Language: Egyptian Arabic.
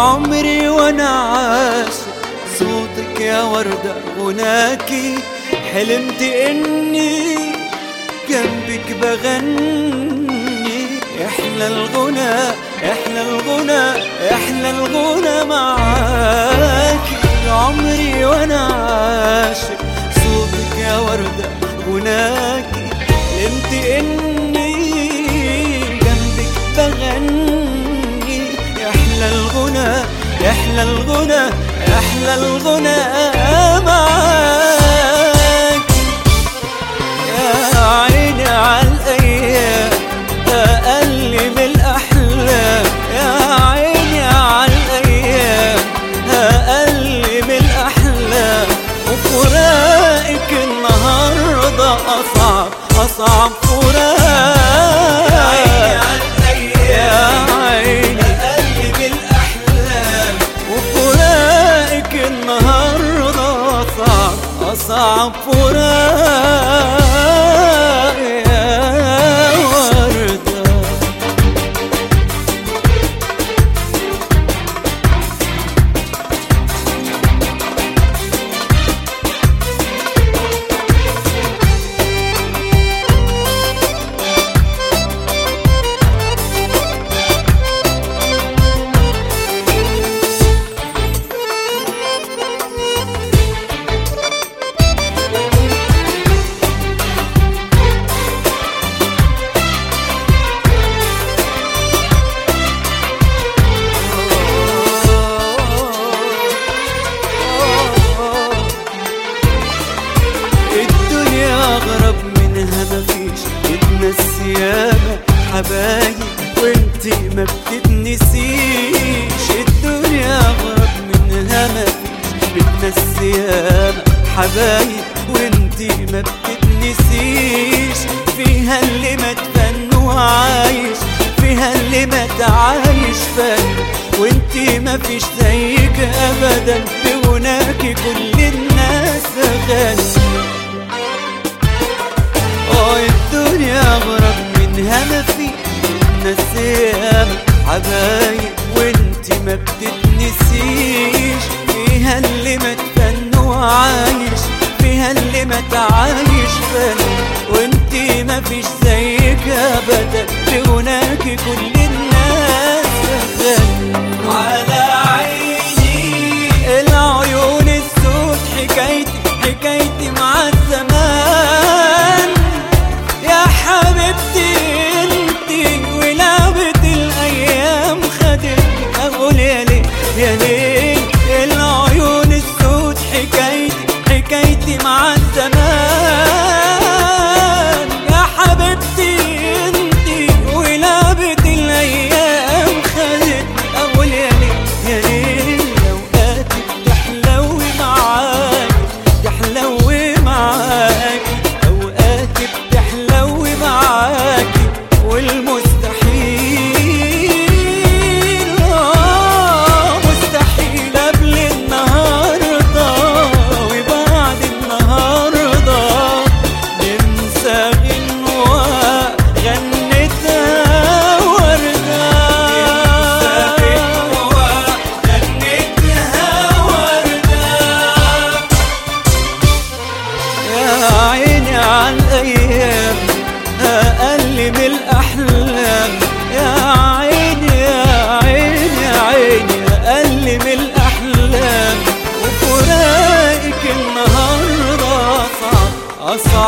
عمري وانا عاشق صوتك يا وردة غناكي حلمت اني جنبك بغني احلى الغنى احلى الغنى احلى الغنى معاكي عمري وانا عاشق صوتك يا وردة غناكي حلمت اني جنبك بغني احلى الغنى احلى الغنى احلى الغنى معاك يا عيني عالايام اقل من الاحلام يا عيني عالايام اقل من الاحلام وفراقك النهارده اصعب اصعب فراق يا عيني اقل من الاحلام وفراقك النهارده اصعب اصعب فراق يا ورده الدنيا أغرب منها مفيش بتنسي ياما حبايب وانتي ما بتتنسيش الدنيا أغرب منها مفيش بتنسي ياما حبايب وانتي ما بتتنسيش فيها اللي ما تفن وعايش فيها اللي ما تعايش فن وانتي ما فيش زيك ابدا بغناكي كل الناس غني اه الدنيا اغرب منها ما في نسيام حبايب وانت ما بتتنسيش فيها اللي ما تفن وعايش فيها اللي ما تعايش فن وانت ما فيش زيك ابدا بغناكي كل الناس غني على عيني العيون السود حكايتي حكايتي مع الزمان يا حبيبتي انتي ولعبة الايام خدتني اقول يا ليه يا ليه العيون السود حكايتي حكايتي مع الزمان يا حبيبتي انتي ولعبة الايام خدتني اقول يا ليه يا ليه اوقاتي بتحلوي معاك تحلوي معاك اوقاتي بتحلوي معاك والمستحيل آه، مستحيل قبل النهارده وبعد النهارده ننسى غنوة غنتها وردة ننسى غنوة غنتها وردة يا عيني عالايام اقل من الاحلام يا عيني يا عيني يا عيني اقل من الاحلام وفراقك النهارده اصعب اصعب